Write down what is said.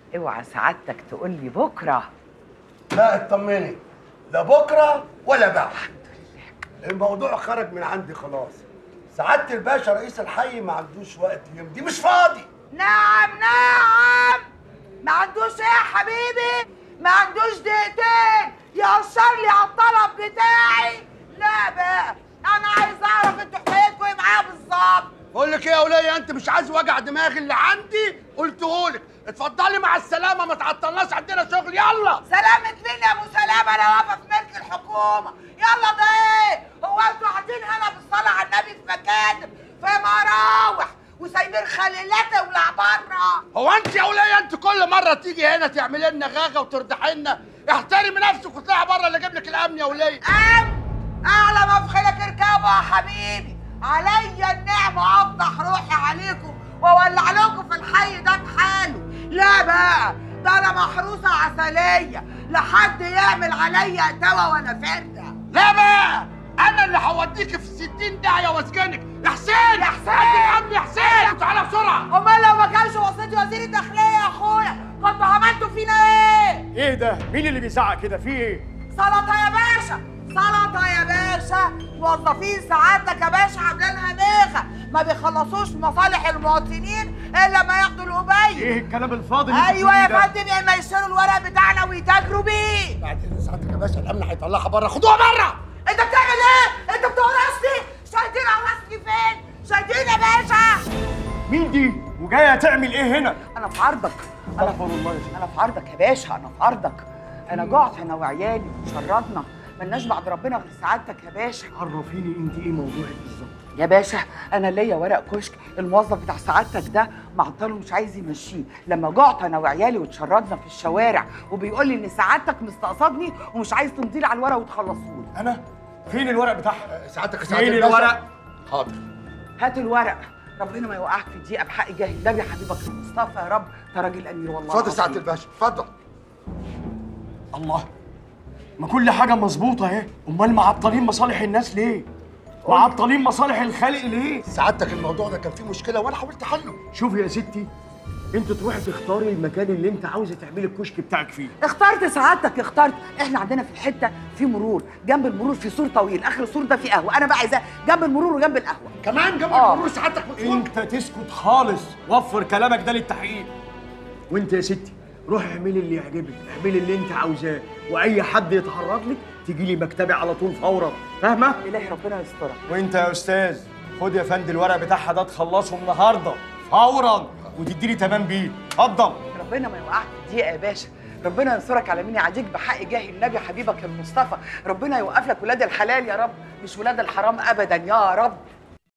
اوعى سعادتك تقول لي بكره لا اطمني لا بكره ولا بعد الموضوع خرج من عندي خلاص سعاده الباشا رئيس الحي ما عندوش وقت يمضي مش فاضي نعم نعم ما عندوش ايه يا حبيبي ما عندوش دقيقتين يقشر لي على الطلب بتاعي لا بقى انا عايز اعرف انتوا حكايتكم ايه معايا بالظبط بقول لك ايه يا وليه انت مش عايز وجع دماغ اللي عندي قلتهولك اتفضلي مع السلامه ما تعطلناش عندنا شغل يلا سلامة مين يا ابو سلامة انا واقفة في ملك الحكومة يلا ده ايه هو انتوا قاعدين هنا بالصلاة على النبي في مكاتب في مراوح وسايبين خليلات ولع بره هو انت يا وليه انت كل مره تيجي هنا تعملي لنا غاغه وتردحي لنا احترمي نفسك وطلعي بره اللي اجيب لك الامن يا وليه ام اعلى ما في خيلك اركبوا يا حبيبي عليا النعمة افضح روحي عليكم واولع لكم في الحي ده بحاله لا بقى ده انا محروسة عسلية لحد يعمل عليا اتوى وانا فردة لا بقى انا اللي هوديكي في 60 داهيه واسجنك يا حسين يا حسين! هات الامن يا حسين تعالى بسرعه امال لو ما كانش وصيتي وزير الداخليه يا اخويا كنتوا عملتوا فينا ايه؟ ايه ده؟ مين اللي بيزعق كده؟ في ايه؟ سلطه يا باشا سلطه يا باشا موظفين سعادتك يا باشا عاملينها ميغه ما بيخلصوش مصالح المواطنين الا ما ياخدوا القبيل ايه الكلام الفاضي اللي ايوه بتقوليه يا ده؟ فندم يا اما يشتروا الورق بتاعنا ويتاجروا بيه بعدين ساعتك يا باشا الامن هيطلعها بره خدوها بره انت بتعمل ايه؟ انت بتورثني شايدين راسي فين؟ شايدين يا باشا مين دي؟ وجايه تعمل ايه هنا؟ انا في عرضك انا استغفر الله يا انا في عرضك يا باشا انا في عرضك انا جعت انا وعيالي وشردنا ملناش بعد ربنا غير سعادتك يا باشا عرفيني انت ايه موضوعك بالظبط يا باشا انا ليا ورق كشك الموظف بتاع سعادتك ده معطله مش عايز يمشيه لما جعت انا وعيالي واتشردنا في الشوارع وبيقول لي ان سعادتك مستقصدني ومش عايز تمضي لي على الورق وتخلصهولي انا؟ فين الورق بتاعها؟ ساعتك فين الورق؟ حاضر هات الورق ربنا ما يوقعك في دقيقه بحق جاه النبي حبيبك المصطفى يا رب انت راجل امير والله اتفضل سعاده العظيم. الباشا اتفضل الله ما كل حاجه مظبوطه اهي امال معطلين مصالح الناس ليه؟ معطلين مصالح الخلق ليه؟ سعادتك الموضوع ده كان فيه مشكله وانا حاولت احله شوفي يا ستي انت تروحي تختاري المكان اللي انت عاوزه تعملي الكشك بتاعك فيه اخترت سعادتك اخترت احنا عندنا في الحته في مرور جنب المرور في سور طويل اخر السور ده في قهوه انا بقى عايزاه جنب المرور وجنب القهوه كمان جنب آه. المرور سعادتك مسؤول انت تسكت خالص وفر كلامك ده للتحقيق وانت يا ستي روحي اعملي اللي يعجبك اعملي اللي انت عاوزاه واي حد يتعرض لك تيجي لي مكتبي على طول فورا فاهمه الهي ربنا يسترك وانت يا استاذ خد يا فندم الورق بتاعها ده تخلصه النهارده فورا وتديني تمام بيه اتفضل ربنا ما يوقعك في دقيقه يا باشا ربنا ينصرك على مين يعاديك بحق جاه النبي حبيبك المصطفى ربنا يوقف لك ولاد الحلال يا رب مش ولاد الحرام ابدا يا رب